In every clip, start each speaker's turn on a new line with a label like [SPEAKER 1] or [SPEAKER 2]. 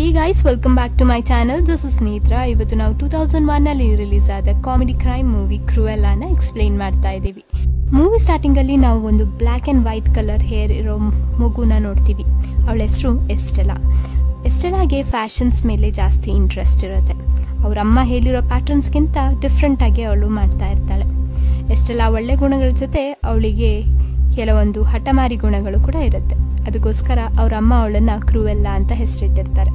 [SPEAKER 1] hey guys welcome back to my channel this is Nethra ಇವತ್ತು ನಾವು two thousand ಒನ್ನಲ್ಲಿ release ಆದ ಕಾಮಿಡಿ ಕ್ರೈಮ್ ಮೂವಿ ಕ್ರೂಯೆಲ್ಲಾನ ಎಕ್ಸ್ಪ್ಲೈನ್ ಮಾಡ್ತಾ ಇದ್ದೀವಿ ಮೂವಿ ಸ್ಟಾರ್ಟಿಂಗಲ್ಲಿ ನಾವು ಒಂದು black and white colour hair ಇರೋ ಮಗುನ ನೋಡ್ತೀವಿ ಅವಳ ಹೆಸರು ಎಸ್ಟೆಲಾ ಎಸ್ಟೆಲಾಗೆ ಫ್ಯಾಷನ್ಸ್ ಮೇಲೆ ಜಾಸ್ತಿ ಇಂಟ್ರೆಸ್ಟ್ ಇರುತ್ತೆ ಅವ್ರ ಅಮ್ಮ ಹೇಳಿರೋ ಪ್ಯಾಟರ್ನ್ಸ್ಗಿಂತ ಡಿಫ್ರೆಂಟಾಗಿ ಅವಳು ಮಾಡ್ತಾ ಇರ್ತಾಳೆ ಎಷ್ಟೆಲ್ಲ ಒಳ್ಳೆ ಗುಣಗಳ ಜೊತೆ ಅವಳಿಗೆ ಕೆಲವೊಂದು ಹಠಮಾರಿ ಗುಣಗಳು ಕೂಡ ಇರುತ್ತೆ ಅದಕ್ಕೋಸ್ಕರ ಅವ್ರ ಅಮ್ಮ ಅವಳನ್ನು ಕ್ರೂವೆಲ್ಲ ಅಂತ ಹೆಸರಿಟ್ಟಿರ್ತಾರೆ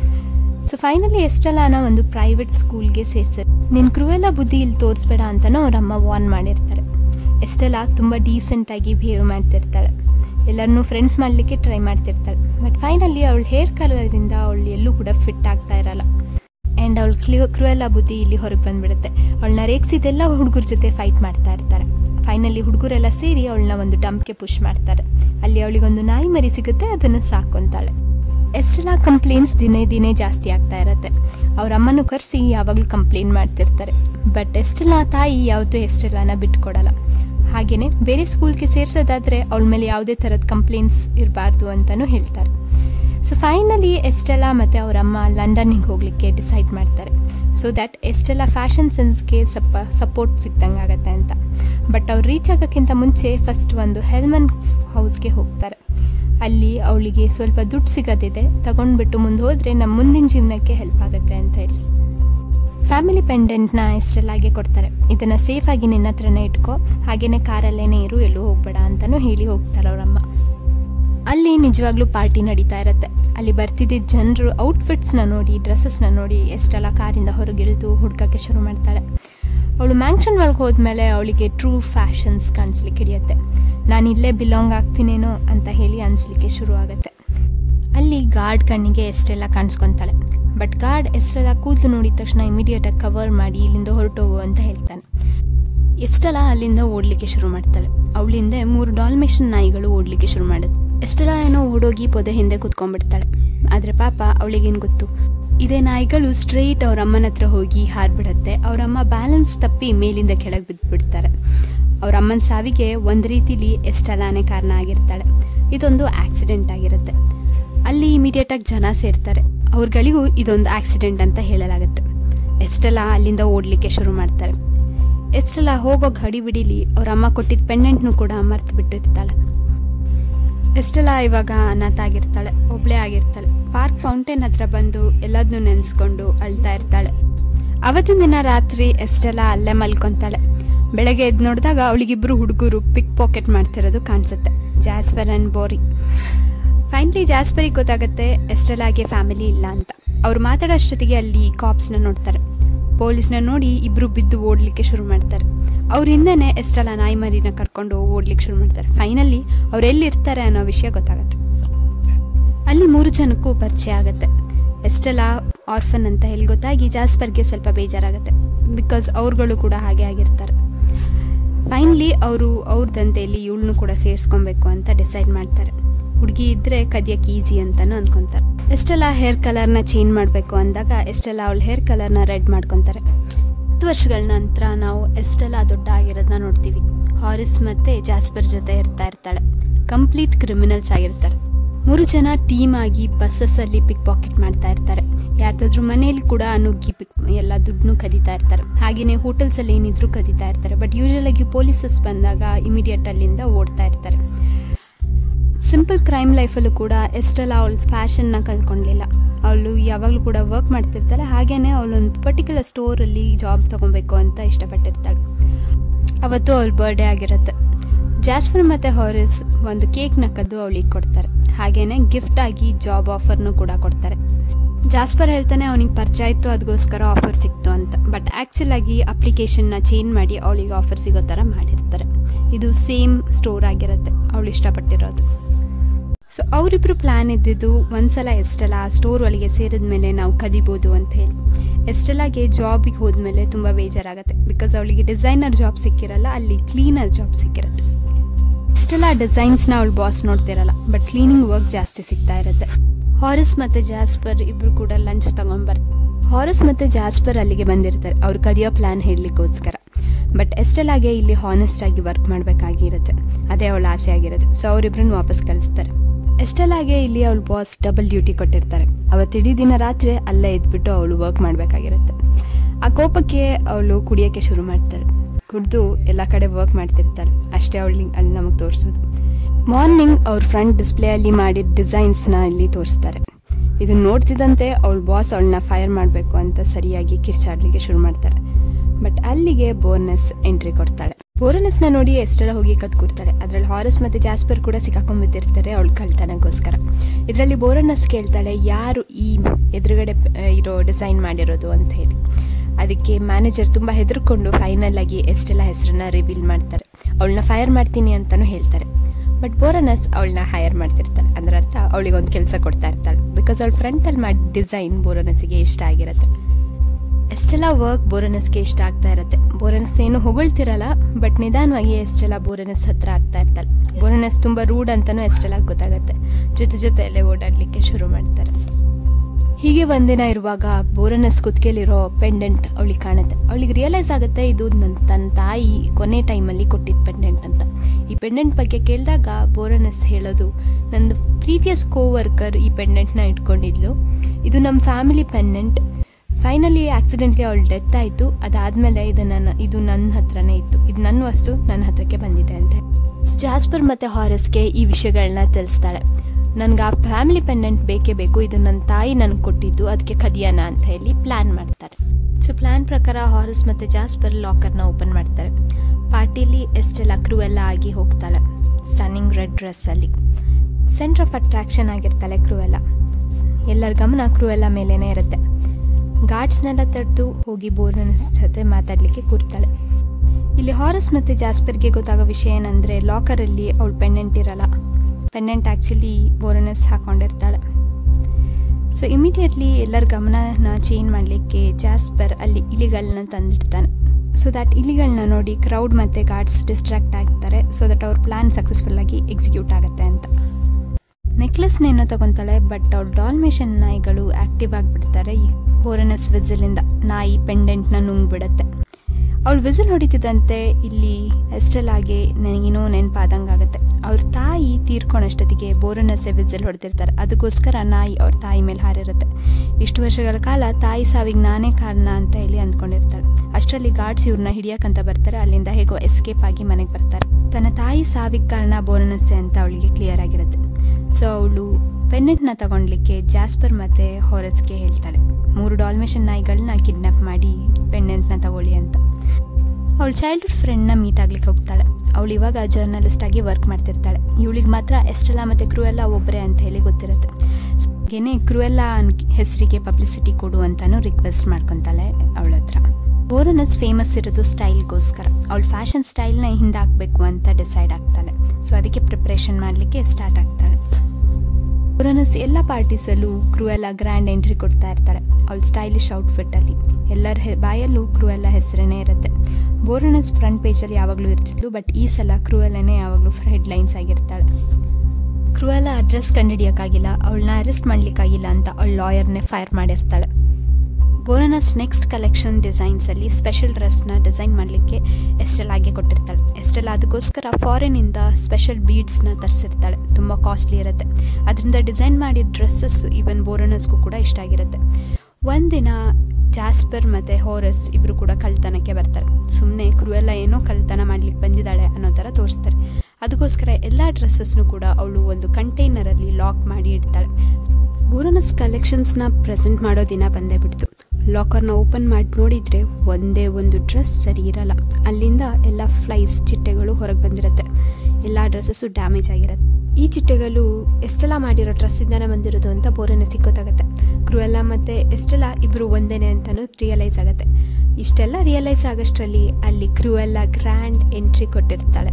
[SPEAKER 1] ಸೊ ಫೈನಲಿ ಎಷ್ಟೆಲ್ಲನ ಒಂದು ಪ್ರೈವೇಟ್ ಸ್ಕೂಲ್ಗೆ ಸೇರ್ಸರ್ ನಿನ್ನ ಕ್ರೂವೆಲ್ಲ ಬುದ್ಧಿ ಇಲ್ಲಿ ತೋರಿಸ್ಬೇಡ ಅಂತಲೂ ಅವ್ರ ಅಮ್ಮ ವಾರ್ನ್ ಮಾಡಿರ್ತಾರೆ ಎಷ್ಟೆಲ್ಲ ತುಂಬ ಡೀಸೆಂಟಾಗಿ ಬಿಹೇವ್ ಮಾಡ್ತಿರ್ತಾಳೆ ಎಲ್ಲರನ್ನೂ ಫ್ರೆಂಡ್ಸ್ ಮಾಡಲಿಕ್ಕೆ ಟ್ರೈ ಮಾಡ್ತಿರ್ತಾಳೆ ಬಟ್ ಫೈನಲಿ ಅವಳ ಹೇರ್ ಕಲರಿಂದ ಅವಳು ಎಲ್ಲೂ ಕೂಡ ಫಿಟ್ ಆಗ್ತಾ ಇರಲ್ಲ ಆ್ಯಂಡ್ ಅವಳು ಕ್ಲಿಯೋ ಕ್ರೂಯೆಲ್ಲ ಬುದ್ಧಿ ಇಲ್ಲಿ ಹೊರಗೆ ಬಂದುಬಿಡುತ್ತೆ ಅವಳನ್ನ ರೇಗಿಸಿದೆಲ್ಲ ಹುಡುಗರ ಜೊತೆ ಫೈಟ್ ಮಾಡ್ತಾ ಇರ್ತಾರೆ ಫೈನಲಿ ಹುಡುಗರೆಲ್ಲ ಸೇರಿ ಅವಳನ್ನ ಒಂದು ಡಂಪ್ಗೆ ಪುಷ್ ಮಾಡ್ತಾರೆ ಅಲ್ಲಿ ಅವಳಿಗೊಂದು ನಾಯಿ ಮರಿ ಸಿಗುತ್ತೆ ಅದನ್ನು ಸಾಕೊಂತಾಳೆ ಎಷ್ಟೆಲ್ಲ ಕಂಪ್ಲೇಂಟ್ಸ್ ದಿನೇ ದಿನೇ ಜಾಸ್ತಿ ಆಗ್ತಾ ಇರತ್ತೆ ಅವ್ರ ಅಮ್ಮನೂ ಕರೆಸಿ ಯಾವಾಗಲೂ ಕಂಪ್ಲೇಂಟ್ ಮಾಡ್ತಿರ್ತಾರೆ ಬಟ್ ಎಷ್ಟೆಲ್ಲ ತಾಯಿ ಯಾವತ್ತೂ ಎಷ್ಟೆಲ್ಲನ ಬಿಟ್ಕೊಡಲ್ಲ ಹಾಗೆಯೇ ಬೇರೆ ಸ್ಕೂಲ್ಗೆ ಸೇರಿಸೋದಾದರೆ ಅವಳ ಮೇಲೆ ಯಾವುದೇ ಥರದ ಕಂಪ್ಲೇಂಟ್ಸ್ ಇರಬಾರ್ದು ಅಂತಲೂ ಹೇಳ್ತಾರೆ ಸೊ ಫೈನಲಿ ಎಸ್ಟೆಲ್ಲ ಮತ್ತು ಅವರ ಅಮ್ಮ ಲಂಡನ್ನಿಗೆ ಹೋಗಲಿಕ್ಕೆ ಡಿಸೈಡ್ ಮಾಡ್ತಾರೆ ಸೊ ದ್ಯಾಟ್ ಎಸ್ಟೆಲ್ಲ ಫ್ಯಾಷನ್ ಸೆನ್ಸ್ಗೆ ಸ್ವಲ್ಪ ಸಪೋರ್ಟ್ ಸಿಕ್ದಂಗೆ ಆಗುತ್ತೆ ಅಂತ ಬಟ್ ಅವ್ರು ರೀಚ್ ಆಗೋಕ್ಕಿಂತ ಮುಂಚೆ ಫಸ್ಟ್ ಒಂದು ಹೆಲ್ಮನ್ ಹೌಸ್ಗೆ ಹೋಗ್ತಾರೆ ಅಲ್ಲಿ ಅವಳಿಗೆ ಸ್ವಲ್ಪ ದುಡ್ಡು ಸಿಗೋದಿದೆ ತಗೊಂಡ್ಬಿಟ್ಟು ಮುಂದೆ ಹೋದರೆ ನಮ್ಮ ಮುಂದಿನ ಜೀವನಕ್ಕೆ ಹೆಲ್ಪ್ ಆಗುತ್ತೆ ಅಂತ ಹೇಳಿ ಫ್ಯಾಮಿಲಿ ಪೆಂಡೆಂಟ್ನ ಎಷ್ಟೆಲ್ಲಾಗೆ ಕೊಡ್ತಾರೆ ಇದನ್ನು ಸೇಫಾಗಿ ನಿನ್ನ ಹತ್ರನೇ ಇಟ್ಕೋ ಹಾಗೆಯೇ ಕಾರಲ್ಲೇ ಇರು ಎಲ್ಲೂ ಹೋಗ್ಬೇಡ ಅಂತಲೂ ಹೇಳಿ ಹೋಗ್ತಾರೆ ಅವರಮ್ಮ ಅಲ್ಲಿ ನಿಜವಾಗ್ಲೂ ಪಾರ್ಟಿ ನಡೀತಾ ಇರುತ್ತೆ ಅಲ್ಲಿ ಬರ್ತಿದ್ದ ಜನರು ಔಟ್ಫಿಟ್ಸ್ನ ನೋಡಿ ಡ್ರೆಸ್ಸಸ್ನ ನೋಡಿ ಎಷ್ಟೆಲ್ಲ ಕಾರಿಂದ ಹೊರಗಿಳಿದು ಹುಡ್ಕೋಕ್ಕೆ ಶುರು ಮಾಡ್ತಾಳೆ ಅವಳು ಮ್ಯಾಂಕ್ಷನ್ ಒಳಗೆ ಹೋದ್ಮೇಲೆ ಅವಳಿಗೆ ಟ್ರೂ ಫ್ಯಾಷನ್ಸ್ ಕಾಣಿಸ್ಲಿಕ್ಕೆ ಹಿಡಿಯುತ್ತೆ ನಾನು ಇಲ್ಲೇ ಬಿಲಾಂಗ್ ಆಗ್ತೀನೇನೋ ಅಂತ ಹೇಳಿ ಅನಿಸ್ಲಿಕ್ಕೆ ಶುರು ಆಗುತ್ತೆ ಅಲ್ಲಿ ಗಾರ್ಡ್ ಕಣ್ಣಿಗೆ ಎಷ್ಟೆಲ್ಲ ಕಾಣಿಸ್ಕೊತಾಳೆ ಬಟ್ ಗಾರ್ಡ್ ಎಷ್ಟೆಲ್ಲ ಕೂದಲು ನೋಡಿದ ತಕ್ಷಣ ಇಮಿಡಿಯೇಟಾಗಿ ಕವರ್ ಮಾಡಿ ಇಲ್ಲಿಂದ ಹೊರಟೋಗು ಅಂತ ಹೇಳ್ತಾನೆ ಎಷ್ಟೆಲ್ಲ ಅಲ್ಲಿಂದ ಓಡಲಿಕ್ಕೆ ಶುರು ಮಾಡ್ತಾಳೆ ಅವಳಿಂದ ಮೂರು ಡಾಲ್ಮೇಷನ್ ನಾಯಿಗಳು ಓಡಲಿಕ್ಕೆ ಶುರು ಮಾಡುತ್ತೆ ಎಷ್ಟೆಲ್ಲ ಏನೋ ಓಡೋಗಿ ಪೊದೆ ಹಿಂದೆ ಕೂತ್ಕೊಂಡ್ಬಿಡ್ತಾಳೆ ಆದರೆ ಪಾಪ ಅವಳಿಗೇನು ಗೊತ್ತು ಇದೇ ನಾಯಿಗಳು ಸ್ಟ್ರೈಟ್ ಅವ್ರ ಅಮ್ಮನ ಹತ್ರ ಹೋಗಿ ಹಾರ್ಬಿಡುತ್ತೆ ಅವರಮ್ಮ ಬ್ಯಾಲೆನ್ಸ್ ತಪ್ಪಿ ಮೇಲಿಂದ ಕೆಳಗೆ ಬಿದ್ದುಬಿಡ್ತಾರೆ ಅವ್ರ ಅಮ್ಮನ ಸಾವಿಗೆ ಒಂದು ರೀತಿಲಿ ಎಷ್ಟೆಲ್ಲಾನೇ ಕಾರಣ ಆಗಿರ್ತಾಳೆ ಇದೊಂದು ಆಕ್ಸಿಡೆಂಟ್ ಆಗಿರುತ್ತೆ ಅಲ್ಲಿ ಇಮಿಡಿಯೇಟಾಗಿ ಜನ ಸೇರ್ತಾರೆ ಅವ್ರಗಳಿಗೂ ಇದೊಂದು ಆಕ್ಸಿಡೆಂಟ್ ಅಂತ ಹೇಳಲಾಗುತ್ತೆ ಎಷ್ಟೆಲ್ಲ ಅಲ್ಲಿಂದ ಓಡಲಿಕ್ಕೆ ಶುರು ಮಾಡ್ತಾರೆ ಎಷ್ಟೆಲ್ಲ ಹೋಗೋ ಗಡಿ ಬಿಡಿಲಿ ಅವ್ರ ಅಮ್ಮ ಕೊಟ್ಟಿದ್ದ ಪೆಂಡೆಂಟ್ನು ಕೂಡ ಮರ್ತು ಬಿಟ್ಟಿರ್ತಾಳೆ ಎಷ್ಟೆಲ್ಲ ಇವಾಗ ಅನಾಥ ಆಗಿರ್ತಾಳೆ ಒಬ್ಳೇ ಆಗಿರ್ತಾಳೆ ಪಾರ್ಕ್ ಫೌಂಟೇನ್ ಹತ್ರ ಬಂದು ಎಲ್ಲದನ್ನೂ ನೆನೆಸ್ಕೊಂಡು ಅಳ್ತಾ ಇರ್ತಾಳೆ ಅವತ್ತಿನ ದಿನ ರಾತ್ರಿ ಎಷ್ಟೆಲ್ಲ ಅಲ್ಲೇ ಮಲ್ಕೊತಾಳೆ ಬೆಳಗ್ಗೆ ಎದ್ದು ನೋಡಿದಾಗ ಅವಳಿಗಿಬ್ಬರು ಹುಡುಗರು ಪಿಕ್ ಪಾಕೆಟ್ ಮಾಡ್ತಿರೋದು ಕಾಣಿಸುತ್ತೆ ಜಾಸ್ಪರ್ ಆ್ಯಂಡ್ ಬೋರಿ ಫೈನಲಿ ಜಾಸ್ಪರಿಗೆ ಗೊತ್ತಾಗುತ್ತೆ ಎಷ್ಟೆಲ್ಲಾಗೆ ಫ್ಯಾಮಿಲಿ ಇಲ್ಲ ಅಂತ ಅವ್ರು ಮಾತಾಡೋಷ್ಟೊತ್ತಿಗೆ ಅಲ್ಲಿ ಕಾಪ್ಸ್ನ ನೋಡ್ತಾರೆ ಪೊಲೀಸ್ನ ನೋಡಿ ಇಬ್ಬರು ಬಿದ್ದು ಓಡಲಿಕ್ಕೆ ಶುರು ಮಾಡ್ತಾರೆ ಅವ್ರ ಹಿಂದೆನೇ ಎಷ್ಟೆಲ್ಲ ನಾಯಿ ಮರಿನ ಕರ್ಕೊಂಡು ಓಡ್ಲಿಕ್ಕೆ ಶುರು ಮಾಡ್ತಾರೆ ಫೈನಲಿ ಅವ್ರು ಎಲ್ಲಿರ್ತಾರೆ ಅನ್ನೋ ವಿಷಯ ಗೊತ್ತಾಗುತ್ತೆ ಅಲ್ಲಿ ಮೂರು ಜನಕ್ಕೂ ಪರಿಚಯ ಆಗುತ್ತೆ ಎಷ್ಟೆಲ್ಲ ಆರ್ಫನ್ ಅಂತ ಹೇಳಿ ಗೊತ್ತಾಗಿ ಜಾಸ್ಪರ್ಗೆ ಸ್ವಲ್ಪ ಬೇಜಾರಾಗುತ್ತೆ ಬಿಕಾಸ್ ಅವ್ರುಗಳು ಕೂಡ ಹಾಗೆ ಆಗಿರ್ತಾರೆ ಫೈನಲಿ ಅವರು ಅವ್ರ ದಂತೆಯಲ್ಲಿ ಇವಳನ್ನು ಕೂಡ ಸೇರಿಸ್ಕೊಬೇಕು ಅಂತ ಡಿಸೈಡ್ ಮಾಡ್ತಾರೆ ಹುಡುಗಿ ಇದ್ದರೆ ಕದಿಯೋಕ್ಕೆ ಈಸಿ ಅಂತಲೂ ಅಂದ್ಕೊತಾರೆ ಎಷ್ಟೆಲ್ಲ ಹೇರ್ ಕಲರ್ನ ಚೇಂಜ್ ಮಾಡಬೇಕು ಅಂದಾಗ ಎಷ್ಟೆಲ್ಲ ಅವಳ ಹೇರ್ ಕಲರ್ನ ರೆಡ್ ಮಾಡ್ಕೊತಾರೆ ಹತ್ತು ವರ್ಷಗಳ ನಂತರ ನಾವು ಎಷ್ಟೆಲ್ಲ ದೊಡ್ಡ ಆಗಿರೋದನ್ನ ನೋಡ್ತೀವಿ ಹಾರಿಸ್ ಮತ್ತು ಜಾಸ್ಪರ್ ಜೊತೆ ಇರ್ತಾ ಇರ್ತಾಳೆ ಕಂಪ್ಲೀಟ್ ಕ್ರಿಮಿನಲ್ಸ್ ಆಗಿರ್ತಾರೆ ಮೂರು ಜನ ಟೀಮ್ ಆಗಿ ಬಸ್ಸಸ್ಸಲ್ಲಿ ಪಿಕ್ ಪಾಕೆಟ್ ಮಾಡ್ತಾ ಇರ್ತಾರೆ ಯಾರ್ದಾದ್ರೂ ಮನೆಯಲ್ಲಿ ಕೂಡ ನುಗ್ಗಿ ಪಿಕ್ ಎಲ್ಲ ದುಡ್ಡನ್ನು ಕದೀತಾ ಇರ್ತಾರೆ ಹಾಗೆಯೇ ಹೋಟೆಲ್ಸಲ್ಲಿ ಏನಿದ್ರು ಕದೀತಾ ಇರ್ತಾರೆ ಬಟ್ ಯೂಶಲಾಗಿ ಪೊಲೀಸಸ್ ಬಂದಾಗ ಇಮಿಡಿಯೇಟ್ ಅಲ್ಲಿಂದ ಓಡ್ತಾ ಇರ್ತಾರೆ ಸಿಂಪಲ್ ಕ್ರೈಮ್ ಲೈಫಲ್ಲೂ ಕೂಡ ಎಷ್ಟೆಲ್ಲ ಅವಳು ಫ್ಯಾಷನ್ನ ಕಲ್ತ್ಕೊಳ್ಳಲಿಲ್ಲ ಅವಳು ಯಾವಾಗಲೂ ಕೂಡ ವರ್ಕ್ ಮಾಡ್ತಿರ್ತಾಳೆ ಹಾಗೆಯೇ ಅವಳೊಂದು ಪರ್ಟಿಕ್ಯುಲರ್ ಸ್ಟೋರಲ್ಲಿ ಜಾಬ್ ತೊಗೊಬೇಕು ಅಂತ ಇಷ್ಟಪಟ್ಟಿರ್ತಾಳೆ ಅವತ್ತು ಅವಳ ಬರ್ಡೇ ಆಗಿರುತ್ತೆ ಜಾಸ್ಪರ್ ಮತ್ತು ಹಾರಿಸ್ ಒಂದು ಕೇಕ್ನ ಕದ್ದು ಅವಳಿಗೆ ಕೊಡ್ತಾರೆ ಹಾಗೆಯೇ ಗಿಫ್ಟಾಗಿ ಜಾಬ್ ಆಫರ್ನು ಕೂಡ ಕೊಡ್ತಾರೆ ಜಾಸ್ಪರ್ ಹೇಳ್ತಾನೆ ಅವನಿಗೆ ಪರಿಚಯ ಇತ್ತು ಅದಕ್ಕೋಸ್ಕರ ಆಫರ್ ಸಿಕ್ತು ಅಂತ ಬಟ್ ಆ್ಯಕ್ಚುಲಾಗಿ ಅಪ್ಲಿಕೇಶನ್ನ ಚೇಂಜ್ ಮಾಡಿ ಅವಳಿಗೆ ಆಫರ್ ಸಿಗೋ ಥರ ಮಾಡಿರ್ತಾರೆ ಇದು ಸೇಮ್ ಸ್ಟೋರ್ ಆಗಿರುತ್ತೆ ಅವಳು ಇಷ್ಟಪಟ್ಟಿರೋದು ಸೊ ಅವರಿಬ್ಬರು ಪ್ಲ್ಯಾನ್ ಇದ್ದಿದ್ದು ಒಂದ್ಸಲ ಎಷ್ಟೆಲ್ಲ ಆ ಸ್ಟೋರ್ ಒಳಗೆ ಸೇರಿದ ಮೇಲೆ ನಾವು ಕದಿಬೋದು ಅಂತ ಹೇಳಿ ಎಷ್ಟೆಲ್ಲಾಗೆ ಜಾಬಿಗೆ ಹೋದ್ಮೇಲೆ ತುಂಬ ಬೇಜಾರಾಗುತ್ತೆ ಬಿಕಾಸ್ ಅವಳಿಗೆ ಡಿಸೈನರ್ ಜಾಬ್ ಸಿಕ್ಕಿರಲ್ಲ ಅಲ್ಲಿ ಕ್ಲೀನರ್ ಜಾಬ್ ಸಿಕ್ಕಿರುತ್ತೆ ಇಷ್ಟೆಲ್ಲ ಡಿಸೈನ್ಸ್ನ ಅವಳು ಬಾಸ್ ನೋಡ್ತಿರಲ್ಲ ಬಟ್ ಕ್ಲೀನಿಂಗ್ ವರ್ಕ್ ಜಾಸ್ತಿ ಸಿಗ್ತಾ ಇರುತ್ತೆ ಹಾರಿಸ್ ಮತ್ತು ಜಾಸ್ಪರ್ ಇಬ್ಬರು ಕೂಡ ಲಂಚ್ ತೊಗೊಂಬರ್ತಾರೆ ಹಾರಿಸ್ ಮತ್ತು ಜಾಸ್ಪರ್ ಅಲ್ಲಿಗೆ ಬಂದಿರ್ತಾರೆ ಅವ್ರು ಕದಿಯೋ ಪ್ಲ್ಯಾನ್ ಹೇಳಲಿಕ್ಕೋಸ್ಕರ ಬಟ್ ಎಷ್ಟೆಲ್ಲಾಗೆ ಇಲ್ಲಿ ಹಾನೆಸ್ಟ್ ಆಗಿ ವರ್ಕ್ ಮಾಡಬೇಕಾಗಿರುತ್ತೆ ಅದೇ ಅವಳ ಆಸೆ ಆಗಿರುತ್ತೆ ಸೊ ಅವರಿಬ್ಬರನ್ನ ವಾಪಸ್ ಕಳಿಸ್ತಾರೆ ಎಷ್ಟೆಲ್ಲಾಗೆ ಇಲ್ಲಿ ಅವಳು ಬಾಸ್ ಡಬಲ್ ಡ್ಯೂಟಿ ಕೊಟ್ಟಿರ್ತಾರೆ ಅವತ್ತು ಇಡೀ ದಿನ ರಾತ್ರಿ ಅಲ್ಲೇ ಇದ್ಬಿಟ್ಟು ಅವಳು ವರ್ಕ್ ಮಾಡಬೇಕಾಗಿರುತ್ತೆ ಆ ಕೋಪಕ್ಕೆ ಅವಳು ಕುಡಿಯೋಕ್ಕೆ ಶುರು ಮಾಡ್ತಾಳೆ ಕುಡಿದು ಎಲ್ಲ ಕಡೆ ವರ್ಕ್ ಮಾಡ್ತಿರ್ತಾಳೆ ಅಷ್ಟೇ ಅವಳಿಗೆ ಅಲ್ಲಿ ನಮಗೆ ತೋರಿಸೋದು ಮಾರ್ನಿಂಗ್ ಅವ್ರ ಫ್ರಂಟ್ ಡಿಸ್ಪ್ಲೇಯಲ್ಲಿ ಮಾಡಿದ ಡಿಸೈನ್ಸ್ನ ಇಲ್ಲಿ ತೋರಿಸ್ತಾರೆ ಇದನ್ನ ನೋಡ್ತಿದ್ದಂತೆ ಅವಳ ಬಾಸ್ ಅವಳನ್ನ ಫೈರ್ ಮಾಡಬೇಕು ಅಂತ ಸರಿಯಾಗಿ ಕಿರ್ಚಾಡ್ಲಿಕ್ಕೆ ಶುರು ಮಾಡ್ತಾರೆ ಬಟ್ ಅಲ್ಲಿಗೆ ಬೋರ್ನೆಸ್ ಎಂಟ್ರಿ ಕೊಡ್ತಾಳೆ ಬೋರನೆಸ್ನ ನೋಡಿ ಎಷ್ಟೆಲ್ಲ ಹೋಗಿ ಕತ್ಕೂರ್ತಾಳೆ ಅದರಲ್ಲಿ ಹಾರಸ್ ಮತ್ತು ಜಾಸ್ಪರ್ ಕೂಡ ಸಿಕ್ಕಾಕೊಂಡ್ಬಿಟ್ಟಿರ್ತಾರೆ ಅವಳು ಕಳ್ತನಕ್ಕೋಸ್ಕರ ಇದರಲ್ಲಿ ಬೋರನೆಸ್ ಕೇಳ್ತಾಳೆ ಯಾರು ಈ ಎದುರುಗಡೆ ಆ, ಇರೋ ಡಿಸೈನ್ ಮಾಡಿರೋದು ಅಂತ ಹೇಳಿ ಅದಕ್ಕೆ ಮ್ಯಾನೇಜರ್ ತುಂಬ ಹೆದರ್ಕೊಂಡು ಫೈನಲ್ ಆಗಿ ಎಷ್ಟೆಲ್ಲ ಹೆಸರನ್ನ ರಿವೀಲ್ ಮಾಡ್ತಾರೆ ಅವಳನ್ನ ಫೈರ್ ಮಾಡ್ತೀನಿ ಅಂತಲೂ ಹೇಳ್ತಾರೆ ಬಟ್ ಬೋರನಸ್ ಅವಳನ್ನ ಹೈಯರ್ ಮಾಡ್ತಿರ್ತಾಳೆ ಅಂದ್ರೆ ಅರ್ಥ ಅವಳಿಗೆ ಒಂದು ಕೆಲಸ ಕೊಡ್ತಾ ಇರ್ತಾಳೆ ಬಿಕಾಸ್ ಅವಳ ಫ್ರಂಟಲ್ಲಿ ಮಾಡಿ ಡಿಸೈನ್ ಬೋರನಸ್ಸಿಗೆ ಇಷ್ಟ ಆಗಿರುತ್ತೆ ಎಷ್ಟೆಲ್ಲ ವರ್ಕ್ ಬೋರನಸ್ಗೆ ಇಷ್ಟ ಆಗ್ತಾ ಇರುತ್ತೆ ಬೋರನಸ್ ಏನು ಹೊಗಳ್ತಿರಲ್ಲ ಬಟ್ ನಿಧಾನವಾಗಿ ಎಷ್ಟೆಲ್ಲ ಬೋರನಸ್ ಹತ್ರ ಆಗ್ತಾ ಇರ್ತಾಳೆ ಬೋರನಸ್ ತುಂಬ ರೂಡ್ ಅಂತಲೂ ಎಷ್ಟೆಲ್ಲ ಗೊತ್ತಾಗುತ್ತೆ ಜೊತೆ ಜೊತೆಯಲ್ಲೇ ಓಡಾಡಲಿಕ್ಕೆ ಶುರು ಮಾಡ್ತಾರೆ ಹೀಗೆ ಒಂದಿನ ಇರುವಾಗ ಬೋರನಸ್ ಕುತ್ಕೆಲಿರೋ ಪೆಂಡೆಂಟ್ ಅವಳಿಗೆ ಕಾಣುತ್ತೆ ಅವಳಿಗೆ ರಿಯಲೈಸ್ ಆಗುತ್ತೆ ಇದು ನನ್ನ ತನ್ನ ತಾಯಿ ಕೊನೆ ಟೈಮಲ್ಲಿ ಕೊಟ್ಟಿದ್ದ ಪೆಂಡೆಂಟ್ ಅಂತ ಈ ಪೆಂಡೆಂಟ್ ಬಗ್ಗೆ ಕೇಳಿದಾಗ ಬೋರನಸ್ ಹೇಳೋದು ನಂದು ಪ್ರೀವಿಯಸ್ ಕೋ ವರ್ಕರ್ ಈ ಪೆಂಡೆಂಟ್ನ ಇಟ್ಕೊಂಡಿದ್ಲು ಇದು ನಮ್ಮ ಫ್ಯಾಮಿಲಿ ಪೆಂಡೆಂಟ್ ಫೈನಲಿ ಆಕ್ಸಿಡೆಂಟ್ಲಿ ಅವಳು ಡೆತ್ ಆಯಿತು ಅದಾದಮೇಲೆ ಇದು ನನ್ನ ಇದು ನನ್ನ ಹತ್ರನೇ ಇತ್ತು ಇದು ನನ್ನ ವಸ್ತು ನನ್ನ ಹತ್ರಕ್ಕೆ ಬಂದಿದೆ ಅಂತ ಸೊ ಜಾಸ್ಪರ್ ಮತ್ತು ಹಾರಸ್ಗೆ ಈ ವಿಷಯಗಳನ್ನ ತಿಳಿಸ್ತಾಳೆ ನನಗೆ ಆ ಫ್ಯಾಮಿಲಿ ಪೆಂಡೆಂಟ್ ಬೇಕೇ ಬೇಕು ಇದು ನನ್ನ ತಾಯಿ ನನಗೆ ಕೊಟ್ಟಿದ್ದು ಅದಕ್ಕೆ ಕದಿಯೋಣ ಅಂತ ಹೇಳಿ ಪ್ಲ್ಯಾನ್ ಮಾಡ್ತಾರೆ ಸೊ ಪ್ಲ್ಯಾನ್ ಪ್ರಕಾರ ಹಾರಸ್ ಮತ್ತು ಜಾಸ್ಪರ್ ಲಾಕರ್ನ ಓಪನ್ ಮಾಡ್ತಾರೆ ಪಾರ್ಟಿಲಿ ಎಷ್ಟೆಲ್ಲ ಕ್ರೂ ಎಲ್ಲ ಆಗಿ ಹೋಗ್ತಾಳೆ ಸ್ಟನ್ನಿಂಗ್ ರೆಡ್ ಡ್ರೆಸ್ಸಲ್ಲಿ ಸೆಂಟ್ರ್ ಆಫ್ ಅಟ್ರಾಕ್ಷನ್ ಆಗಿರ್ತಾಳೆ ಕ್ರೂ ಎಲ್ಲ ಎಲ್ಲರ ಗಮನ ಕ್ರೂ ಎಲ್ಲ ಮೇಲೇ ಇರುತ್ತೆ ಗಾರ್ಡ್ಸ್ನೆಲ್ಲ ತಡೆದು ಹೋಗಿ ಬೋರ್ನಸ್ ಜೊತೆ ಮಾತಾಡಲಿಕ್ಕೆ ಕೂರ್ತಾಳೆ ಇಲ್ಲಿ ಹಾರಸ್ ಮತ್ತು ಜಾಸ್ಪರ್ಗೆ ಗೊತ್ತಾಗೋ ವಿಷಯ ಏನಂದರೆ ಲಾಕರಲ್ಲಿ ಅವಳು ಪೆಂಡೆಂಟ್ ಇರಲ್ಲ ಪೆಂಡೆಂಟ್ ಆ್ಯಕ್ಚುಲಿ ಬೋರನಸ್ ಹಾಕ್ಕೊಂಡಿರ್ತಾಳೆ ಸೊ ಇಮಿಡಿಯೇಟ್ಲಿ ಎಲ್ಲರ ಗಮನನ ಚೇಂಜ್ ಮಾಡಲಿಕ್ಕೆ ಜಾಸ್ಪರ್ ಅಲ್ಲಿ ಇಲಿಗಳನ್ನ ತಂದಿಡ್ತಾನೆ ಸೊ ದ್ಯಾಟ್ ಇಲಿಗಳನ್ನ ನೋಡಿ ಕ್ರೌಡ್ ಮತ್ತು ಗಾರ್ಡ್ಸ್ ಡಿಸ್ಟ್ರಾಕ್ಟ್ ಆಗ್ತಾರೆ ಸೊ ದಟ್ ಅವ್ರ ಪ್ಲ್ಯಾನ್ ಸಕ್ಸಸ್ಫುಲ್ಲಾಗಿ ಎಕ್ಸಿಕ್ಯೂಟ್ ಆಗುತ್ತೆ ಅಂತ ನೆಕ್ಲೆಸ್ನೇನೋ ತಗೊತಾಳೆ ಬಟ್ ಅವಳು ಡಾಲ್ಮೇಷನ್ ನಾಯಿಗಳು ಆ್ಯಕ್ಟಿವ್ ಆಗಿಬಿಡ್ತಾರೆ ಈ ಬೋರನಸ್ ವಿಸಿಲಿಂದ ನಾಯಿ ಪೆಂಡೆಂಟ್ನ ನುಂಗ್ಬಿಡುತ್ತೆ ಅವಳು ವಿಸಿಲ್ ಹೊಡಿತಿದ್ದಂತೆ ಇಲ್ಲಿ ಎಷ್ಟೆಲ್ಲಾಗೆ ನನಗೇನೋ ನೆನಪಾದಂಗೆ ಆಗುತ್ತೆ ಅವ್ರ ತಾಯಿ ತೀರ್ಕೊಳಷ್ಟೊತ್ತಿಗೆ ಬೋರನಸ್ಸೆ ವಿಸಿಲ್ ಹೊಡೆದಿರ್ತಾರೆ ಅದಕ್ಕೋಸ್ಕರ ನಾಯಿ ಅವ್ರ ತಾಯಿ ಮೇಲೆ ಹಾರಿರುತ್ತೆ ಇಷ್ಟು ವರ್ಷಗಳ ಕಾಲ ತಾಯಿ ಸಾವಿಗೆ ನಾನೇ ಕಾರಣ ಅಂತ ಹೇಳಿ ಅಂದ್ಕೊಂಡಿರ್ತಾಳೆ ಅಷ್ಟರಲ್ಲಿ ಗಾರ್ಡ್ಸ್ ಇವ್ರನ್ನ ಹಿಡಿಯೋಕ್ಕಂತ ಬರ್ತಾರೆ ಅಲ್ಲಿಂದ ಹೇಗೋ ಎಸ್ಕೇಪ್ ಆಗಿ ಮನೆಗೆ ಬರ್ತಾರೆ ತನ್ನ ತಾಯಿ ಸಾವಿಗೆ ಕಾರಣ ಬೋರನಸ್ಸೆ ಅಂತ ಅವಳಿಗೆ ಕ್ಲಿಯರ್ ಆಗಿರುತ್ತೆ ಸೊ ಅವಳು ಪೆಂಡೆಂಟ್ನ ತಗೊಳ್ಲಿಕ್ಕೆ ಜಾಸ್ಪರ್ ಮತ್ತು ಹೊರಸ್ಗೆ ಹೇಳ್ತಾಳೆ ಮೂರು ಡಾಲ್ಮೇಷನ್ ನಾಯಿಗಳನ್ನ ಕಿಡ್ನಾಪ್ ಮಾಡಿ ಪೆಂಡೆಂಟ್ನ ತಗೊಳ್ಳಿ ಅಂತ ಅವಳು ಚೈಲ್ಡ್ಹುಡ್ ಫ್ರೆಂಡ್ನ ಮೀಟ್ ಆಗ್ಲಿಕ್ಕೆ ಹೋಗ್ತಾಳೆ ಅವಳು ಇವಾಗ ಜರ್ನಲಿಸ್ಟ್ ಆಗಿ ವರ್ಕ್ ಮಾಡ್ತಿರ್ತಾಳೆ ಇವಳಿಗೆ ಮಾತ್ರ ಎಷ್ಟೆಲ್ಲ ಮತ್ತು ಕ್ರೂಯೆಲ್ಲ ಒಬ್ಬರೇ ಅಂತ ಹೇಳಿ ಗೊತ್ತಿರುತ್ತೆ ಸೊ ಹಾಗೇನೆ ಕ್ರೂಯೆಲ್ಲ ಹೆಸರಿಗೆ ಪಬ್ಲಿಸಿಟಿ ಕೊಡು ಅಂತಲೂ ರಿಕ್ವೆಸ್ಟ್ ಮಾಡ್ಕೊತಾಳೆ ಅವಳ ಹತ್ರ ಬೋರನಸ್ ಫೇಮಸ್ ಇರೋದು ಸ್ಟೈಲ್ಗೋಸ್ಕರ ಅವಳು ಫ್ಯಾಷನ್ ಸ್ಟೈಲ್ನ ಹಿಂದೆ ಹಾಕಬೇಕು ಅಂತ ಡಿಸೈಡ್ ಆಗ್ತಾಳೆ ಸೊ ಅದಕ್ಕೆ ಪ್ರಿಪ್ರೇಷನ್ ಮಾಡಲಿಕ್ಕೆ ಸ್ಟಾರ್ಟ್ ಆಗ್ತಾಳೆ ಬೋರನಸ್ ಎಲ್ಲ ಪಾರ್ಟೀಸಲ್ಲೂ ಕ್ರೂಯೆಲ್ಲ ಗ್ರ್ಯಾಂಡ್ ಎಂಟ್ರಿ ಕೊಡ್ತಾ ಇರ್ತಾಳೆ ಅವಳು ಸ್ಟೈಲಿಶ್ ಔಟ್ಫಿಟ್ಟಲ್ಲಿ ಎಲ್ಲರ ಹೆ ಬಾಯಲ್ಲೂ ಕ್ರೂಯೆಲ್ಲ ಹೆಸರೇ ಇರುತ್ತೆ ಬೋರನಸ್ ಫ್ರಂಟ್ ಪೇಜಲ್ಲಿ ಯಾವಾಗಲೂ ಇರ್ತಿದ್ಲು ಬಟ್ ಈ ಸಲ ಕ್ರೂಯಲ್ಲೇ ಯಾವಾಗಲೂ ಹೆಡ್ಲೈನ್ಸ್ ಆಗಿರ್ತಾಳೆ ಕ್ರೂಯೆಲ್ಲ ಅಡ್ರೆಸ್ ಕಂಡುಹಿಡಿಯೋಕ್ಕಾಗಿಲ್ಲ ಅವಳನ್ನ ಅರೆಸ್ಟ್ ಮಾಡಲಿಕ್ಕಾಗಿಲ್ಲ ಅಂತ ಅವಳ ಲಾಯರ್ನೇ ಫೈರ್ ಮಾಡಿರ್ತಾಳೆ ಬೋರನಸ್ ನೆಕ್ಸ್ಟ್ ಕಲೆಕ್ಷನ್ ಡಿಸೈನ್ಸಲ್ಲಿ ಸ್ಪೆಷಲ್ ಡ್ರೆಸ್ನ ಡಿಸೈನ್ ಮಾಡಲಿಕ್ಕೆ ಎಸ್ಟೆಲ್ ಆಗಿ ಕೊಟ್ಟಿರ್ತಾಳೆ ಎಸ್ಟೆಲ್ ಅದಕ್ಕೋಸ್ಕರ ಫಾರಿನಿಂದ ಸ್ಪೆಷಲ್ ಬೀಡ್ಸ್ನ ತರಿಸಿರ್ತಾಳೆ ತುಂಬ ಕಾಸ್ಟ್ಲಿ ಇರುತ್ತೆ ಅದರಿಂದ ಡಿಸೈನ್ ಮಾಡಿದ ಡ್ರೆಸ್ಸಸ್ ಈವನ್ ಬೋರನಸ್ಗೂ ಕೂಡ ಇಷ್ಟ ಆಗಿರುತ್ತೆ ಒಂದಿನ ಜಾಸ್ಪರ್ ಮತ್ತು ಹೋರಸ್ ಇಬ್ಬರು ಕೂಡ ಕಳ್ತನಕ್ಕೆ ಬರ್ತಾರೆ ಸುಮ್ಮನೆ ಕ್ರೂಯೆಲ್ಲ ಏನೋ ಕಳ್ತನ ಮಾಡ್ಲಿಕ್ಕೆ ಬಂದಿದ್ದಾಳೆ ಅನ್ನೋ ಥರ ತೋರಿಸ್ತಾರೆ ಅದಕ್ಕೋಸ್ಕರ ಎಲ್ಲ ಡ್ರೆಸ್ಸಸ್ನು ಕೂಡ ಅವಳು ಒಂದು ಕಂಟೈನರಲ್ಲಿ ಲಾಕ್ ಮಾಡಿ ಇಡ್ತಾಳೆ ಬೋರನಸ್ ಕಲೆಕ್ಷನ್ಸ್ನ ಪ್ರೆಸೆಂಟ್ ಮಾಡೋ ದಿನ ಬಂದೇ ಬಿಡ್ತು ಲಾಕರ್ನ ಓಪನ್ ಮಾಡಿ ನೋಡಿದರೆ ಒಂದೇ ಒಂದು ಡ್ರೆಸ್ ಸರಿ ಇರಲ್ಲ ಅಲ್ಲಿಂದ ಎಲ್ಲ ಫ್ಲೈಸ್ ಚಿಟ್ಟೆಗಳು ಹೊರಗೆ ಬಂದಿರುತ್ತೆ ಎಲ್ಲ ಡ್ರೆಸ್ಸಸ್ಸು ಡ್ಯಾಮೇಜ್ ಆಗಿರುತ್ತೆ ಈ ಚಿಟ್ಟೆಗಳು ಎಷ್ಟೆಲ್ಲ ಮಾಡಿರೋ ಡ್ರೆಸ್ಸಿಂದನೇ ಬಂದಿರೋದು ಅಂತ ಬೋರನಸ್ಸಿಗೆ ಗೊತ್ತಾಗುತ್ತೆ ಕ್ರೂಯೆಲ್ಲ ಮತ್ತು ಎಷ್ಟೆಲ್ಲ ಇಬ್ಬರು ಒಂದೇನೆ ಅಂತಲೂ ರಿಯಲೈಸ್ ಆಗುತ್ತೆ ಇಷ್ಟೆಲ್ಲ ರಿಯಲೈಸ್ ಆಗೋಷ್ಟರಲ್ಲಿ ಅಲ್ಲಿ ಕ್ರೂಯೆಲ್ಲ ಗ್ರ್ಯಾಂಡ್ ಎಂಟ್ರಿ ಕೊಟ್ಟಿರ್ತಾಳೆ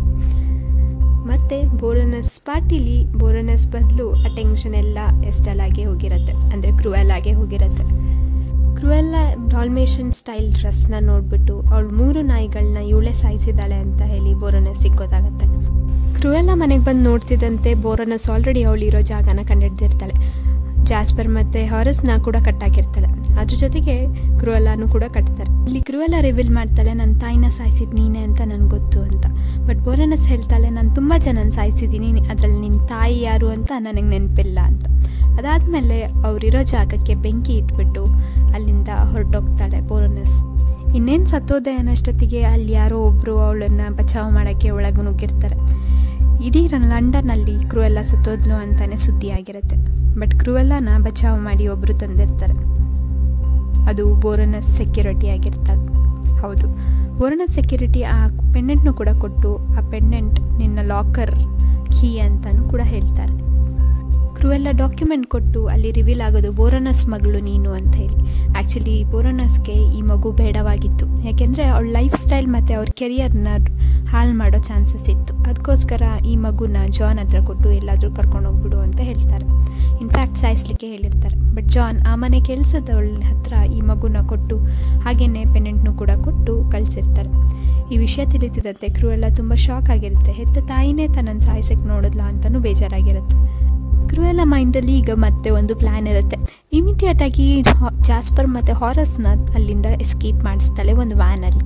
[SPEAKER 1] ಮತ್ತು ಬೋರನಸ್ ಪಾರ್ಟಿಲಿ ಬೋರನಸ್ ಬದಲು ಅಟೆನ್ಷನ್ ಎಲ್ಲ ಎಷ್ಟೆಲ್ಲಾಗೆ ಹೋಗಿರುತ್ತೆ ಅಂದರೆ ಕ್ರೂಯಲ್ಲಾಗೆ ಹೋಗಿರುತ್ತೆ ಕ್ರೂಯೆಲ್ಲ ಡಾಲ್ಮೇಷನ್ ಸ್ಟೈಲ್ ಡ್ರೆಸ್ನ ನೋಡಿಬಿಟ್ಟು ಅವಳು ಮೂರು ನಾಯಿಗಳನ್ನ ಇವಳೇ ಸಾಯಿಸಿದ್ದಾಳೆ ಅಂತ ಹೇಳಿ ಬೋರನಸ್ಸಿಗೆ ಗೊತ್ತಾಗುತ್ತೆ ಕ್ರೂಯೆಲ್ಲ ಮನೆಗೆ ಬಂದು ನೋಡ್ತಿದ್ದಂತೆ ಬೋರನಸ್ ಆಲ್ರೆಡಿ ಅವಳು ಇರೋ ಜಾಗನ ಕಂಡಿಡ್ದಿರ್ತಾಳೆ ಜಾಸ್ಪರ್ ಮತ್ತು ಹಾರಸ್ನ ಕೂಡ ಕಟ್ಟಾಕಿರ್ತಾಳೆ ಅದ್ರ ಜೊತೆಗೆ ಕ್ರುವೆಲ್ಲಾನು ಕೂಡ ಕಟ್ತಾರೆ ಇಲ್ಲಿ ಕ್ರುವೆಲ್ಲ ರಿವೀಲ್ ಮಾಡ್ತಾಳೆ ನನ್ನ ತಾಯಿನ ಸಾಯಿಸಿದ್ ನೀನೆ ಅಂತ ನನಗೆ ಗೊತ್ತು ಅಂತ ಬಟ್ ಬೋರನಸ್ ಹೇಳ್ತಾಳೆ ನಾನು ತುಂಬ ಜನನ ಸಾಯಿಸಿದ್ದೀನಿ ಅದರಲ್ಲಿ ನಿನ್ನ ತಾಯಿ ಯಾರು ಅಂತ ನನಗೆ ನೆನಪಿಲ್ಲ ಅಂತ ಅದಾದಮೇಲೆ ಅವರಿರೋ ಜಾಗಕ್ಕೆ ಬೆಂಕಿ ಇಟ್ಬಿಟ್ಟು ಅಲ್ಲಿಂದ ಹೊರಟೋಗ್ತಾಳೆ ಬೋರನಸ್ ಇನ್ನೇನು ಸತ್ತೋದೆ ಅನ್ನೋಷ್ಟೊತ್ತಿಗೆ ಅಲ್ಲಿ ಯಾರೋ ಒಬ್ಬರು ಅವಳನ್ನು ಬಚಾವ್ ಮಾಡೋಕ್ಕೆ ಒಳಗೆ ನುಗ್ಗಿರ್ತಾರೆ ಇಡೀ ಲಂಡನ್ನಲ್ಲಿ ಕ್ರೂವೆಲ್ಲ ಸತ್ತೋದ್ಲು ಅಂತಲೇ ಸುದ್ದಿ ಆಗಿರುತ್ತೆ ಬಟ್ ಕ್ರೂವೆಲ್ಲನ ಬಚಾವ್ ಮಾಡಿ ಒಬ್ಬರು ತಂದಿರ್ತಾರೆ ಅದು ಬೋರನಸ್ ಸೆಕ್ಯೂರಿಟಿ ಆಗಿರ್ತಾಳೆ ಹೌದು ಬೋರನಸ್ ಸೆಕ್ಯೂರಿಟಿ ಆ ಪೆಂಡೆಂಟ್ನು ಕೂಡ ಕೊಟ್ಟು ಆ ಪೆಂಡೆಂಟ್ ನಿನ್ನ ಲಾಕರ್ ಕೀ ಅಂತಲೂ ಕೂಡ ಹೇಳ್ತಾರೆ ಕ್ರೂವೆಲ್ಲ ಡಾಕ್ಯುಮೆಂಟ್ ಕೊಟ್ಟು ಅಲ್ಲಿ ರಿವೀಲ್ ಆಗೋದು ಬೋರನಸ್ ಮಗಳು ನೀನು ಅಂತ ಹೇಳಿ ಆ್ಯಕ್ಚುಲಿ ಬೋರನಸ್ಗೆ ಈ ಮಗು ಬೇಡವಾಗಿತ್ತು ಯಾಕೆಂದರೆ ಅವಳ ಲೈಫ್ ಸ್ಟೈಲ್ ಮತ್ತು ಅವ್ರ ಕೆರಿಯರ್ನ ಹಾಳು ಮಾಡೋ ಚಾನ್ಸಸ್ ಇತ್ತು ಅದಕ್ಕೋಸ್ಕರ ಈ ಮಗುನ ಜಾನ್ ಹತ್ರ ಕೊಟ್ಟು ಎಲ್ಲಾದರೂ ಕರ್ಕೊಂಡು ಹೋಗ್ಬಿಡು ಅಂತ ಹೇಳ್ತಾರೆ ಇನ್ಫ್ಯಾಕ್ಟ್ ಸಾಯಿಸ್ಲಿಕ್ಕೆ ಹೇಳಿರ್ತಾರೆ ಬಟ್ ಜಾನ್ ಆ ಮನೆ ಕೆಲಸದವಳ ಹತ್ರ ಈ ಮಗುನ ಕೊಟ್ಟು ಹಾಗೆಯೇ ಪೆಂಡೆಂಟ್ನು ಕೂಡ ಕೊಟ್ಟು ಕಳಿಸಿರ್ತಾರೆ ಈ ವಿಷಯ ತಿಳಿತಿದಂತೆ ಕ್ರೂವೆಲ್ಲ ತುಂಬ ಶಾಕ್ ಆಗಿರುತ್ತೆ ಹೆತ್ತ ತಾಯಿನೇ ತನ್ನನ್ನು ಸಾಯಿಸಕ್ಕೆ ನೋಡಿದ್ಲಾ ಅಂತಲೂ ಬೇಜಾರಾಗಿರುತ್ತೆ ಕ್ರೂವೆಲ್ಲ ಮೈಂಡಲ್ಲಿ ಈಗ ಮತ್ತೆ ಒಂದು ಪ್ಲ್ಯಾನ್ ಇರುತ್ತೆ ಇಮಿಡಿಯೇಟ್ ಆಗಿ ಜಾಸ್ಪರ್ ಮತ್ತು ಹಾರಸ್ನ ಅಲ್ಲಿಂದ ಎಸ್ಕೇಪ್ ಮಾಡಿಸ್ತಾಳೆ ಒಂದು ವ್ಯಾನಲ್ಲಿ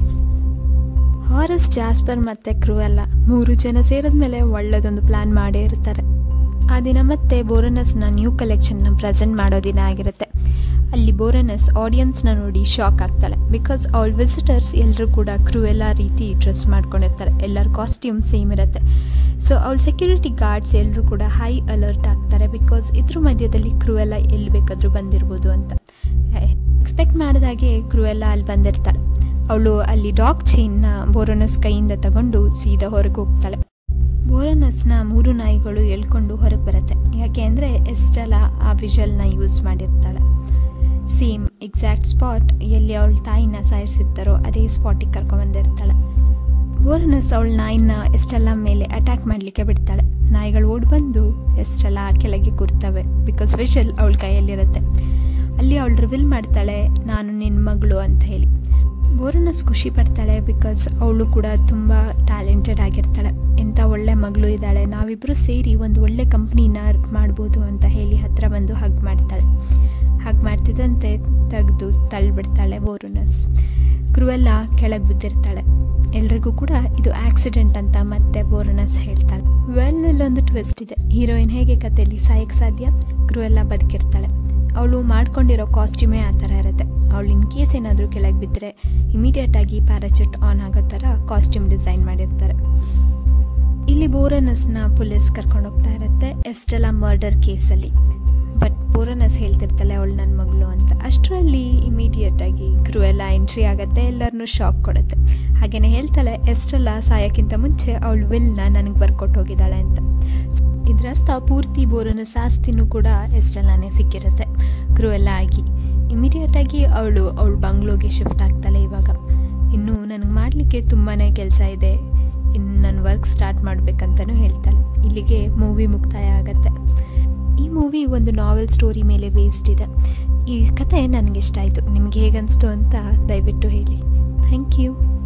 [SPEAKER 1] ಹಾರಸ್ ಜಾಸ್ಪರ್ ಮತ್ತು ಕ್ರೂವೆಲ್ಲ ಮೂರು ಜನ ಸೇರಿದ್ಮೇಲೆ ಒಳ್ಳೆದೊಂದು ಪ್ಲ್ಯಾನ್ ಮಾಡೇ ಇರ್ತಾರೆ ಆ ದಿನ ಮತ್ತೆ ಬೋರನಸ್ನ ನ್ಯೂ ಕಲೆಕ್ಷನ್ನ ಪ್ರೆಸೆಂಟ್ ಮಾಡೋ ದಿನ ಆಗಿರುತ್ತೆ ಅಲ್ಲಿ ಬೋರನಸ್ ಆಡಿಯನ್ಸ್ನ ನೋಡಿ ಶಾಕ್ ಆಗ್ತಾಳೆ ಬಿಕಾಸ್ ಅವಳ ವಿಸಿಟರ್ಸ್ ಎಲ್ಲರೂ ಕೂಡ ಕ್ರೂವೆಲ್ಲ ರೀತಿ ಡ್ರೆಸ್ ಮಾಡ್ಕೊಂಡಿರ್ತಾರೆ ಎಲ್ಲರ ಕಾಸ್ಟ್ಯೂಮ್ ಸೇಮ್ ಇರುತ್ತೆ ಸೊ ಅವಳ ಸೆಕ್ಯೂರಿಟಿ ಗಾರ್ಡ್ಸ್ ಎಲ್ಲರೂ ಕೂಡ ಹೈ ಅಲರ್ಟ್ ಆಗ್ತಾರೆ ಬಿಕಾಸ್ ಇದ್ರ ಮಧ್ಯದಲ್ಲಿ ಕ್ರೂವೆಲ್ಲ ಎಲ್ಲಿ ಬೇಕಾದರೂ ಬಂದಿರ್ಬೋದು ಅಂತ ಎಕ್ಸ್ಪೆಕ್ಟ್ ಮಾಡಿದಾಗೆ ಕ್ರೂವೆಲ್ಲ ಅಲ್ಲಿ ಬಂದಿರ್ತಾಳೆ ಅವಳು ಅಲ್ಲಿ ಡಾಗ್ ಚೈನ್ನ ಬೋರನಸ್ ಕೈಯಿಂದ ತಗೊಂಡು ಸೀದಾ ಹೊರಗೆ ಹೋಗ್ತಾಳೆ ಬೋರನಸ್ನ ಮೂರು ನಾಯಿಗಳು ಎಳ್ಕೊಂಡು ಹೊರಗೆ ಬರುತ್ತೆ ಯಾಕೆ ಅಂದರೆ ಎಷ್ಟೆಲ್ಲ ಆ ವಿಷಲ್ನ ಯೂಸ್ ಮಾಡಿರ್ತಾಳೆ ಸೇಮ್ ಎಕ್ಸಾಕ್ಟ್ ಸ್ಪಾಟ್ ಎಲ್ಲಿ ಅವಳ ತಾಯಿನ ಸಾಯಿಸಿರ್ತಾರೋ ಅದೇ ಸ್ಪಾಟಿಗೆ ಕರ್ಕೊಂಬಂದಿರ್ತಾಳೆ ಬೋರನಸ್ ಅವಳ ನಾಯಿನ ಎಷ್ಟೆಲ್ಲ ಮೇಲೆ ಅಟ್ಯಾಕ್ ಮಾಡಲಿಕ್ಕೆ ಬಿಡ್ತಾಳೆ ನಾಯಿಗಳು ಓಡಿ ಬಂದು ಎಷ್ಟೆಲ್ಲ ಕೆಳಗೆ ಕೂರ್ತವೆ ಬಿಕಾಸ್ ವಿಷಲ್ ಅವಳ ಕೈಯಲ್ಲಿರುತ್ತೆ ಅಲ್ಲಿ ಅವಳು ರಿವಿಲ್ ಮಾಡ್ತಾಳೆ ನಾನು ನಿನ್ನ ಮಗಳು ಅಂತ ಹೇಳಿ ಬೋರನಸ್ ಖುಷಿ ಪಡ್ತಾಳೆ ಬಿಕಾಸ್ ಅವಳು ಕೂಡ ತುಂಬ ಟ್ಯಾಲೆಂಟೆಡ್ ಆಗಿರ್ತಾಳೆ ಎಂಥ ಒಳ್ಳೆ ಮಗಳು ಇದ್ದಾಳೆ ನಾವಿಬ್ಬರು ಸೇರಿ ಒಂದು ಒಳ್ಳೆ ಕಂಪ್ನಿನ ಮಾಡ್ಬೋದು ಅಂತ ಹೇಳಿ ಹತ್ರ ಬಂದು ಹಗ್ ಮಾಡ್ತಾಳೆ ಹಾಗೆ ಮಾಡ್ತಿದ್ದಂತೆ ತೆಗೆದು ತಳ್ಳಿಬಿಡ್ತಾಳೆ ಬೋರನಸ್ ಕ್ರುವೆಲ್ಲ ಕೆಳಗೆ ಬಿದ್ದಿರ್ತಾಳೆ ಎಲ್ರಿಗೂ ಕೂಡ ಇದು ಆಕ್ಸಿಡೆಂಟ್ ಅಂತ ಮತ್ತೆ ಬೋರನಸ್ ಹೇಳ್ತಾಳೆ ವೆಲ್ ಇಲ್ಲೊಂದು ಟ್ವಿಸ್ಟ್ ಇದೆ ಹೀರೋಯಿನ್ ಹೇಗೆ ಕಥೆಯಲ್ಲಿ ಸಾಯಕ್ಕೆ ಸಾಧ್ಯ ಕ್ರುವೆಲ್ಲ ಬದುಕಿರ್ತಾಳೆ ಅವಳು ಮಾಡ್ಕೊಂಡಿರೋ ಕಾಸ್ಟ್ಯೂಮೇ ಆ ಥರ ಇರುತ್ತೆ ಅವಳು ಇನ್ ಕೇಸ್ ಏನಾದರೂ ಕೆಳಗೆ ಬಿದ್ದರೆ ಇಮಿಡಿಯೇಟಾಗಿ ಪ್ಯಾರಾಚೂಟ್ ಆನ್ ಆಗೋ ಥರ ಕಾಸ್ಟ್ಯೂಮ್ ಡಿಸೈನ್ ಮಾಡಿರ್ತಾರೆ ಇಲ್ಲಿ ಬೋರನಸ್ನ ಪೊಲೀಸ್ ಕರ್ಕೊಂಡು ಹೋಗ್ತಾ ಇರುತ್ತೆ ಎಷ್ಟೆಲ್ಲ ಮರ್ಡರ್ ಕೇಸಲ್ಲಿ ಬಟ್ ಬೋರನಸ್ ಹೇಳ್ತಿರ್ತಾಳೆ ಅವಳು ನನ್ನ ಮಗಳು ಅಂತ ಅಷ್ಟರಲ್ಲಿ ಇಮಿಡಿಯೇಟಾಗಿ ಕ್ರೂವೆಲ್ಲ ಎಂಟ್ರಿ ಆಗುತ್ತೆ ಎಲ್ಲರನ್ನೂ ಶಾಕ್ ಕೊಡುತ್ತೆ ಹಾಗೆಯೇ ಹೇಳ್ತಾಳೆ ಎಷ್ಟೆಲ್ಲ ಸಾಯೋಕ್ಕಿಂತ ಮುಂಚೆ ಅವಳು ವಿಲ್ನ ನನಗೆ ಬರ್ಕೊಟ್ಟು ಹೋಗಿದ್ದಾಳೆ ಅಂತ ಇದರರ್ಥ ಪೂರ್ತಿ ಬೋರನಸ್ ಆಸ್ತಿನೂ ಕೂಡ ಎಷ್ಟೆಲ್ಲನೇ ಸಿಕ್ಕಿರುತ್ತೆ ಕ್ರೂವೆಲ್ಲ ಆಗಿ ಇಮಿಡಿಯೇಟಾಗಿ ಅವಳು ಅವಳು ಬಂಗ್ಲೋಗೆ ಶಿಫ್ಟ್ ಆಗ್ತಾಳೆ ಇವಾಗ ಇನ್ನು ನನಗೆ ಮಾಡಲಿಕ್ಕೆ ತುಂಬಾ ಕೆಲಸ ಇದೆ ಇನ್ನು ನನ್ನ ವರ್ಕ್ ಸ್ಟಾರ್ಟ್ ಮಾಡಬೇಕಂತಲೂ ಹೇಳ್ತಾಳೆ ಇಲ್ಲಿಗೆ ಮೂವಿ ಮುಕ್ತಾಯ ಆಗತ್ತೆ ಈ ಮೂವಿ ಒಂದು ನಾವೆಲ್ ಸ್ಟೋರಿ ಮೇಲೆ ಬೇಸ್ಡ್ ಇದೆ ಈ ಕತೆ ನನಗೆ ಇಷ್ಟ ಆಯಿತು ನಿಮ್ಗೆ ಹೇಗನ್ನಿಸ್ತು ಅಂತ ದಯವಿಟ್ಟು ಹೇಳಿ ಥ್ಯಾಂಕ್ ಯು